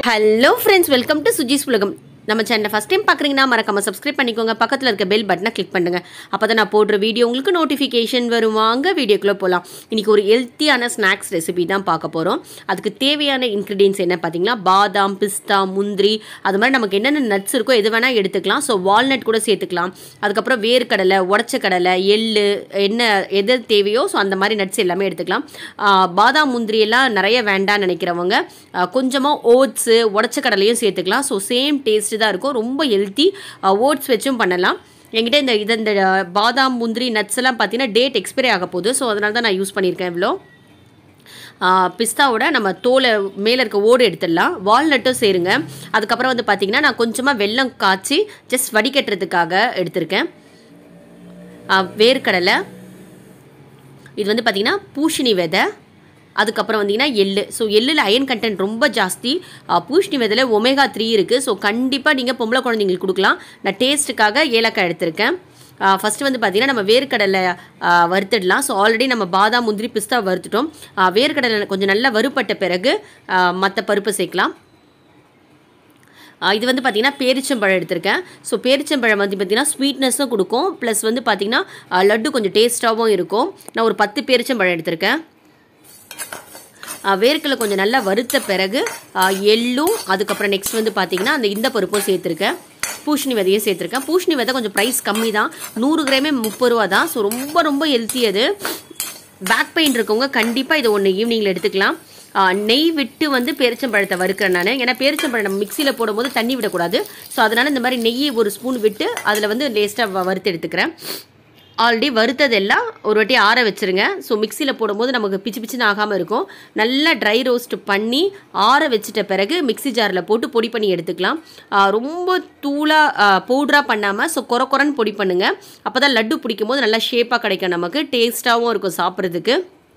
hello friends welcome to Suji's உலகம் நம்ம சேனலை ஃபஸ்ட் டைம் பார்க்குறீங்கன்னா மறக்காம சப்ஸ்கிரைப் பண்ணிக்கோங்க பக்கத்தில் இருக்க பெல் பட்டனை கிளிக் பண்ணுங்க அப்போ தான் நான் போடுற வீடியோ உங்களுக்கு நோட்டிஃபிகேஷன் வரும் வாங்க வீடியோக்குள்ளே போகலாம் இன்றைக்கி ஒரு ஹெல்த்தியான ஸ்நாக்ஸ் ரெசிபி தான் பார்க்க போகிறோம் அதுக்கு தேவையான இன்க்ரீடியன்ஸ் என்ன பார்த்தீங்கன்னா பாதாம் பிஸ்தா முந்திரி அது மாதிரி நமக்கு என்னென்ன நட்ஸ் இருக்கோ எது வேணால் எடுத்துக்கலாம் ஸோ வால்நட் கூட சேர்த்துக்கலாம் அதுக்கப்புறம் வேர்க்கடலை உடச்ச கடலை எள்ளு என்ன எது தேவையோ ஸோ அந்த மாதிரி நட்ஸ் எல்லாமே எடுத்துக்கலாம் ஆ, பாதாம் முந்திரி எல்லாம் நிறைய வேண்டாம்னு நினைக்கிறவங்க கொஞ்சமாக ஓட்ஸு உடச்ச கடலையும் சேர்த்துக்கலாம் ஸோ சேம் டேஸ்ட்டு தான் இருக்கும் ரொம்ப ஹெல்த்தி ஓட்ஸ் வச்சும் பண்ணலாம் என்கிட்ட இந்த இது இந்த பாதாம் முந்திரி நட்ஸ் எல்லாம் பார்த்தீங்கன்னா டேட் எக்ஸ்பைரி ஆக போகுது ஸோ அதனால தான் நான் யூஸ் பண்ணியிருக்கேன் இவ்வளோ பிஸ்தாவோட நம்ம தோலை மேலே இருக்க ஓடு எடுத்துடலாம் வால்நட்டும் சேருங்க அதுக்கப்புறம் வந்து பார்த்திங்கன்னா நான் கொஞ்சமாக வெல்லம் காய்ச்சி ஜஸ்ட் வடிகட்டுறதுக்காக எடுத்திருக்கேன் ஆ, வேர்க்கடலை இது வந்து பார்த்திங்கன்னா பூஷணி விதை அதுக்கப்புறம் வந்தீங்கன்னா எள்ளு ஸோ எள்ளில் அயன் கண்டென்ட் ரொம்ப ஜாஸ்தி ஆ, பூஷணி விதையில் ஒமேகா த்ரீ இருக்குது ஸோ கண்டிப்பாக நீங்கள் பொம்பளை குழந்தைங்களுக்கு கொடுக்கலாம் நான் டேஸ்ட்டுக்காக ஏலக்காய் எடுத்திருக்கேன் ஃபஸ்ட்டு வந்து பார்த்திங்கன்னா நம்ம வேர்க்கடலை ஆ, வறுத்துடலாம் ஸோ ஆல்ரெடி நம்ம பாதாம் முந்திரி பிஸ்தா வறுத்துட்டோம் ஆ, வேர்க்கடலை கொஞ்சம் நல்லா வறுப்பட்ட பிறகு மற்ற பருப்பு சேர்க்கலாம் ஆ, இது வந்து பார்த்திங்கன்னா பேரிச்சம்பழம் எடுத்திருக்கேன் ஸோ பேரிச்சம்பழம் வந்து பார்த்திங்கன்னா ஸ்வீட்னஸும் கொடுக்கும் ப்ளஸ் வந்து பார்த்திங்கன்னா ஆ, லட்டு கொஞ்சம் டேஸ்ட்டாகவும் இருக்கும் நான் ஒரு பத்து பேரிச்சம்பழம் எடுத்திருக்கேன் ஆ, வேர்க்கடலை கொஞ்சம் நல்லா வறுத்த பிறகு ஆ, எள்ளும் அதுக்கப்புறம் நெக்ஸ்ட் வந்து பார்த்திங்கன்னா அந்த இந்த பருப்பும் சேர்த்துருக்கேன் பூஷணி விதையும் சேர்த்துருக்கேன் பூஷணி விதை கொஞ்சம் ப்ரைஸ் கம்மி தான் நூறு கிராமே முப்பது ரூபா தான் ஸோ ரொம்ப ரொம்ப ஹெல்த்தி அது பேக் பெயின் இருக்கவங்க கண்டிப்பாக இதை ஒன்று ஈவினிங்கில் எடுத்துக்கலாம் ஆ, நெய் விட்டு வந்து பேரிச்சம்பழத்தை வறுக்கிறேன் நான் ஏன்னா பேரிச்சம்பழம் நம்ம மிக்சியில் போடும்போது தண்ணி விடக்கூடாது ஸோ அதனால் இந்த மாதிரி நெய் ஒரு ஸ்பூன் விட்டு அதில் வந்து லேஸ்ட்டாக வறுத்து எடுத்துக்கிறேன் ஆல்ரெடி வறுத்ததெல்லாம் ஒரு வாட்டி ஆற வச்சுருங்க ஸோ மிக்சியில் போடும்போது நமக்கு பிச்சு பிச்சுன்னு ஆகாமல் இருக்கும் நல்லா ட்ரை ரோஸ்ட் பண்ணி ஆற வச்சிட்ட பிறகு மிக்ஸி ஜாரில் போட்டு பொடி பண்ணி எடுத்துக்கலாம் ஆ, ரொம்ப தூளாக பவுட்ராக பண்ணாமல் ஸோ கொர கொரன்னு பொடி பண்ணுங்கள் அப்போ தான் லட்டு பிடிக்கும் போது நல்லா ஷேப்பாக கிடைக்கும் நமக்கு டேஸ்ட்டாகவும் இருக்கும் சாப்பிட்றதுக்கு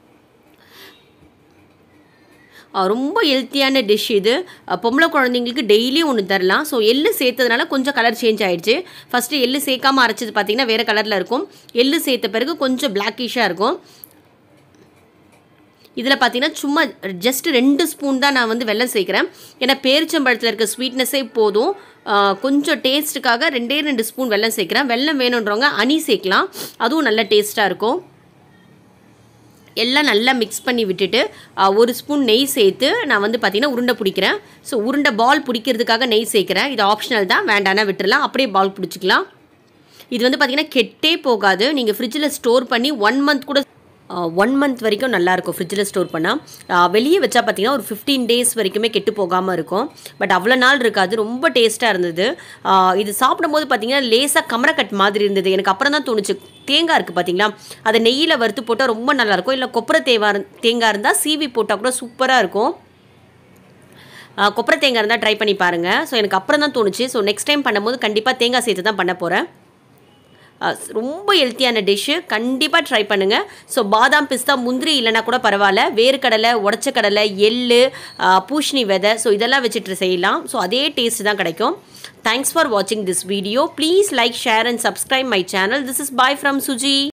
ஆ, ரொம்ப ஹெல்த்தியான டிஷ் இது ஆ, பொம்பளை குழந்தைங்களுக்கு டெய்லியும் ஒன்று தரலாம் ஸோ எள்ளு சேர்த்ததுனால கொஞ்சம் கலர் சேஞ்ச் ஆயிடுச்சு ஃபஸ்ட்டு எள்ளு சேர்க்காம அரைச்சது பார்த்தீங்கன்னா வேறு கலரில் இருக்கும் எள்ளு சேர்த்த பிறகு கொஞ்சம் பிளாக்கிஷாக இருக்கும் இதில் பார்த்தீங்கன்னா சும்மா ஜஸ்ட் ரெண்டு ஸ்பூன் தான் நான் வந்து வெல்லம் சேர்க்குறேன் ஏன்னா பேரிச்சம்பழத்தில் இருக்க ஸ்வீட்னஸே போதும் ஆ, கொஞ்சம் டேஸ்ட்டுக்காக ரெண்டே ரெண்டு ஸ்பூன் வெல்லம் சேர்க்குறேன் வெல்லம் வேணுன்றவங்க அனி சேர்க்கலாம் அதுவும் நல்ல டேஸ்ட்டாக இருக்கும் எல்லாம் நல்லா மிக்ஸ் பண்ணி விட்டுட்டு ஆ, ஒரு ஸ்பூன் நெய் சேர்த்து நான் வந்து பார்த்தீங்கன்னா உருண்டை பிடிக்கிறேன் ஸோ உருண்டை பால் பிடிக்கிறதுக்காக நெய் சேர்க்குறேன் இது ஆப்ஷனல் தான் வேண்டானா விட்டுறலாம் அப்படியே பால் பிடிச்சிக்கலாம் இது வந்து பார்த்தீங்கன்னா கெட்டே போகாது நீங்கள் ஃப்ரிட்ஜில் ஸ்டோர் பண்ணி ஒன் மந்த் கூட ஒன் மந்த் வரைக்கும் நல்லாயிருக்கும் ஃப்ரிட்ஜில் ஸ்டோர் பண்ணால் வெளியே வச்சா பார்த்தீங்கன்னா ஒரு ஃபிஃப்டீன் டேஸ் வரைக்குமே கெட்டு போகாமல் இருக்கும் பட் அவ்வளோ நாள் இருக்காது ரொம்ப டேஸ்ட்டாக இருந்தது ஆ, இது சாப்பிடும்போது பார்த்தீங்கன்னா லேசாக கமரக்கட் மாதிரி இருந்தது எனக்கு அப்புறம் தான் தோணுச்சு தேங்காய் இருக்குது பார்த்தீங்களா அதை நெய்யில் வறுத்து போட்டால் ரொம்ப நல்லாயிருக்கும் இல்லை கொப்பரை தேவா தேங்காய் இருந்தால் சீவி போட்டால் கூட சூப்பராக இருக்கும் ஆ, கொப்பரை தேங்காய் இருந்தால் ட்ரை பண்ணி பாருங்கள் ஸோ எனக்கு அப்புறம் தான் தோணுச்சு ஸோ நெக்ஸ்ட் டைம் பண்ணும்போது கண்டிப்பாக தேங்காய் சேர்த்து தான் பண்ண போகிறேன் அஹ் ரொம்ப ஹெல்த்தியான டிஷ்ஷு கண்டிப்பாக ட்ரை பண்ணுங்கள் ஸோ பாதாம் பிஸ்தா முந்திரி இல்லைனா கூட பரவாயில்ல வேர்க்கடலை உடச்ச கடலை எள்ளு அஹ் பூசணி விதை ஸோ இதெல்லாம் வச்சுட்டு செய்யலாம் ஸோ அதே டேஸ்ட் தான் கிடைக்கும் தேங்க்ஸ் ஃபார் வாட்சிங் this video please like share and subscribe my channel this is bye from Suji